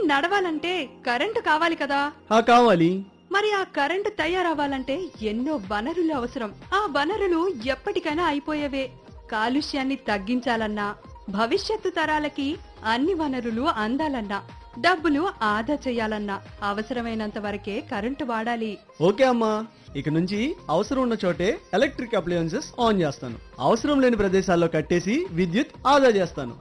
నడవాలంటే కరెంటు కావాలి కదా ఆ కావాలి మరి ఆ కరెంటు తయారవ్వాలంటే ఎన్నో వనరులు అవసరం ఆ వనరులు ఎప్పటికైనా అయిపోయేవే కాలుష్యాన్ని తగ్గించాలన్నా భవిష్యత్తు తరాలకి అన్ని వనరులు అందాలన్నా డబ్బులు ఆదా చేయాలన్నా అవసరమైనంత వరకే కరెంటు వాడాలి ఓకే అమ్మా ఇక నుంచి అవసరం ఉన్న చోటే ఎలక్ట్రిక్ అప్లయన్సెస్ ఆన్ చేస్తాను అవసరం లేని ప్రదేశాల్లో కట్టేసి విద్యుత్ ఆదా చేస్తాను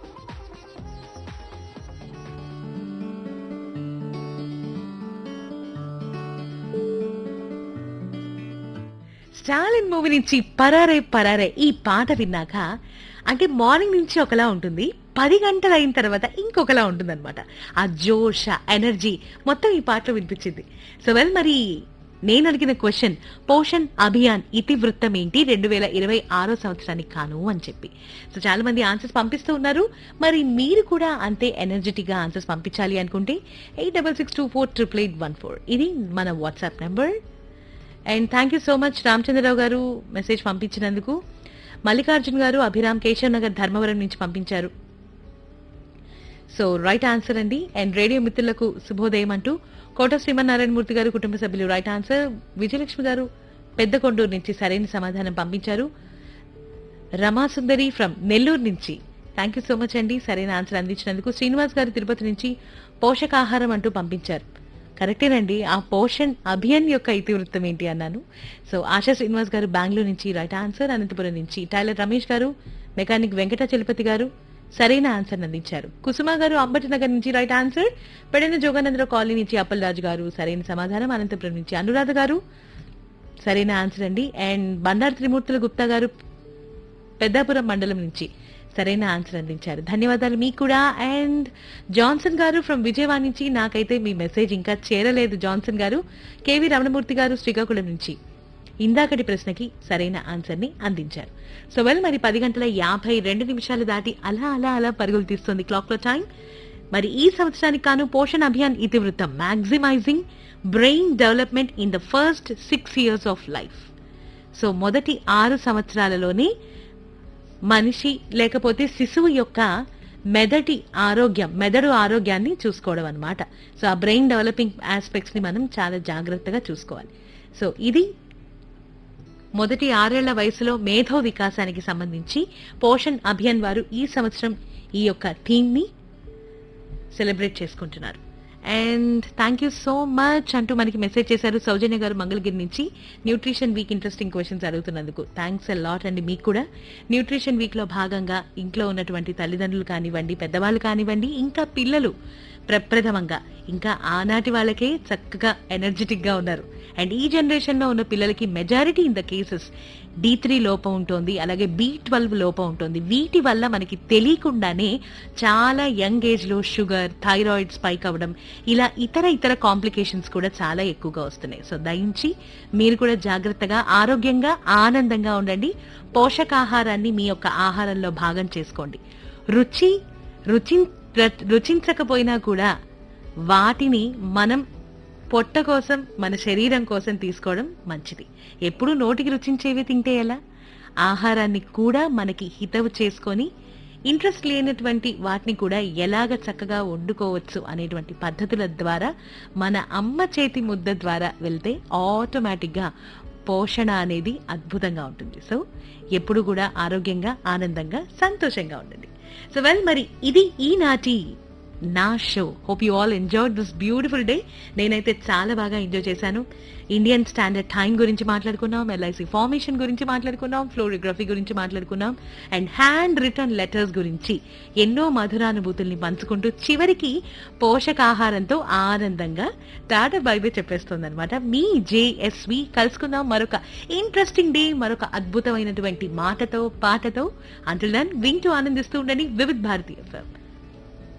స్టాలిన్ మూవీ నుంచి పరారే పరారే ఈ పాట విన్నాక అంటే మార్నింగ్ నుంచి ఒకలా ఉంటుంది పది గంటలు అయిన తర్వాత ఇంకొకలా ఉంటుంది అనమాట ఆ జోష్ ఆ ఎనర్జీ మొత్తం ఈ పాటలో వినిపించింది సో వెల్ మరి నేను అడిగిన క్వశ్చన్ పోషణ్ అభియాన్ ఇతివృత్తం ఏంటి రెండు వేల ఇరవై ఆరో సంవత్సరానికి కాను అని చెప్పి సో చాలా మంది ఆన్సర్స్ పంపిస్తూ ఉన్నారు మరి మీరు కూడా అంతే ఎనర్జెటిక్ గా ఆన్సర్స్ పంపించాలి అనుకుంటే eight double six two four triple eight one four ఇది మన WhatsApp number and thank you so much Ramachandra Rao garu message పంపించినందుకు Mallikarjun గారు అభిరామ్ కేశవ్ నగర్ ధర్మవరం నుంచి పంపించారు సో రైట్ ఆన్సర్ అండి అండ్ రేడియో మిత్రులకు శుభోదయం అంటూ కోట శ్రీమన్నారాయణమూర్తి గారు కుటుంబ సభ్యులు రైట్ ఆన్సర్ విజయలక్ష్మి గారు పెద్ద కొండూరు నుంచి సరైన సమాధానం పంపించారు రమాసుందరి ఫ్రమ్ నెల్లూరు నుంచి థ్యాంక్ యూ సో మచ్ అండి సరైన ఆన్సర్ అందించినందుకు శ్రీనివాస్ గారు తిరుపతి నుంచి పోషకాహారం అంటూ పంపించారు కరెక్టేనండి ఆ పోషణ్ అభియాన్ యొక్క ఇతివృత్తం ఏంటి అన్నాను సో ఆశా శ్రీనివాస్ గారు బెంగళూరు నుంచి రైట్ ఆన్సర్ అనంతపురం నుంచి టైలర్ రమేష్ గారు మెకానిక్ వెంకట చలపతి గారు సరైన ఆన్సర్ అందించారు కుసుమ గారు అంబటి నగర్ నుంచి రైట్ ఆన్సర్ పెడిన జోగానందరావు కాలనీ నుంచి అప్పలరాజు గారు సరైన సమాధానం అనంతపురం నుంచి అనురాధ గారు సరైన ఆన్సర్ అండి అండ్ బండారు త్రిమూర్తుల గుప్తా గారు పెద్దాపురం మండలం నుంచి సరైన ఆన్సర్ అందించారు ధన్యవాదాలు మీకు కూడా and Johnson garu from Vijayawada నుంచి నాకైతే మీ మెసేజ్ ఇంకా చేరలేదు జాన్సన్ గారు కేవి రమణమూర్తి గారు శ్రీకాకుళం నుంచి ఇందాకటి ప్రశ్నకి సరైన ఆన్సర్ ని అందించారు సో వెల్ మరి పది గంటల యాభై రెండు నిమిషాలు దాటి అలా అలా అలా పరుగులు తీస్తుంది క్లాక్ లో టైం మరి ఈ సంవత్సరానికి కాను పోషణ్ అభియాన్ ఇతివృత్తం maximising brain development in the first six years of life so మొదటి ఆరు సంవత్సరాలలోనే మనిషి లేకపోతే శిశువు యొక్క మెదటి ఆరోగ్యం మెదడు ఆరోగ్యాన్ని చూసుకోవడం అన్నమాట సో ఆ బ్రెయిన్ డెవలపింగ్ ఆస్పెక్ట్స్ ని మనం చాలా జాగ్రత్తగా చూసుకోవాలి సో ఇది మొదటి ఆరేళ్ల వయసులో మేధో వికాసానికి సంబంధించి పోషణ్ అభియాన్ వారు ఈ సంవత్సరం ఈ యొక్క థీమ్ ని సెలబ్రేట్ చేసుకుంటున్నారు and thank you so much అంటూ మనకి మెసేజ్ చేశారు సౌజన్య గారు మంగళగిరి నుంచి న్యూట్రిషన్ వీక్ ఇంట్రెస్టింగ్ క్వశ్చన్స్ అడుగుతున్నందుకు థ్యాంక్స్ ఎ లాట్ అండి మీకు కూడా న్యూట్రిషన్ వీక్ లో భాగంగా ఇంట్లో ఉన్నటువంటి తల్లిదండ్రులు కానివ్వండి పెద్దవాళ్ళు కానివ్వండి ఇంకా పిల్లలు ప్రప్రథమంగా ఇంకా ఆనాటి వాళ్ళకే చక్కగా ఎనర్జెటిక్ గా ఉన్నారు అండ్ ఈ జనరేషన్ లో ఉన్న పిల్లలకి majority in the cases D three లోపం ఉంటుంది అలాగే బి ట్వెల్వ్ లోపం ఉంటుంది వీటి వల్ల మనకి తెలియకుండానే చాలా యంగ్ ఏజ్ లో షుగర్ థైరాయిడ్ స్పైక్ అవ్వడం ఇలా ఇతర ఇతర కాంప్లికేషన్స్ కూడా చాలా ఎక్కువగా వస్తున్నాయి సో దయించి మీరు కూడా జాగ్రత్తగా ఆరోగ్యంగా ఆనందంగా ఉండండి పోషకాహారాన్ని మీ యొక్క ఆహారంలో భాగం చేసుకోండి రుచి రుచి రుచించకపోయినా కూడా వాటిని మనం పొట్ట కోసం మన శరీరం కోసం తీసుకోవడం మంచిది ఎప్పుడు నోటికి రుచించేవి తింటే ఎలా ఆహారాన్ని కూడా మనకి హితవు చేసుకొని ఇంట్రెస్ట్ లేనటువంటి వాటిని కూడా ఎలాగ చక్కగా వండుకోవచ్చు అనేటువంటి పద్ధతుల ద్వారా మన అమ్మ చేతి ముద్ద ద్వారా వెళ్తే ఆటోమేటిక్గా పోషణ అనేది అద్భుతంగా ఉంటుంది సో ఎప్పుడు కూడా ఆరోగ్యంగా ఆనందంగా సంతోషంగా ఉండండి సో వెల్ మరి ఇది ఈనాటి నా show hope you all enjoy this beautiful day నేనైతే చాలా బాగా ఎంజాయ్ చేశాను ఇండియన్ స్టాండర్డ్ టైం గురించి మాట్లాడుకున్నాం ఎల్ఐసి ఫార్మేషన్ గురించి మాట్లాడుకున్నాం ఫ్లోరిగ్రఫీ గురించి మాట్లాడుకున్నాం అండ్ హ్యాండ్ రిటర్న్ లెటర్స్ గురించి ఎన్నో మధురానుభూతుల్ని పంచుకుంటూ చివరికి పోషకాహారంతో ఆనందంగా టాటా బైబే చెప్పేస్తుంది అనమాట మీ జేఎస్వి కలుసుకుందాం మరొక ఇంట్రెస్టింగ్ డే మరొక అద్భుతమైనటువంటి మాటతో పాటతో అంటుల్ దన్ వింటూ ఆనందిస్తూ ఉండండి వివిధ్ భారతీయ ఎఫ్ఎం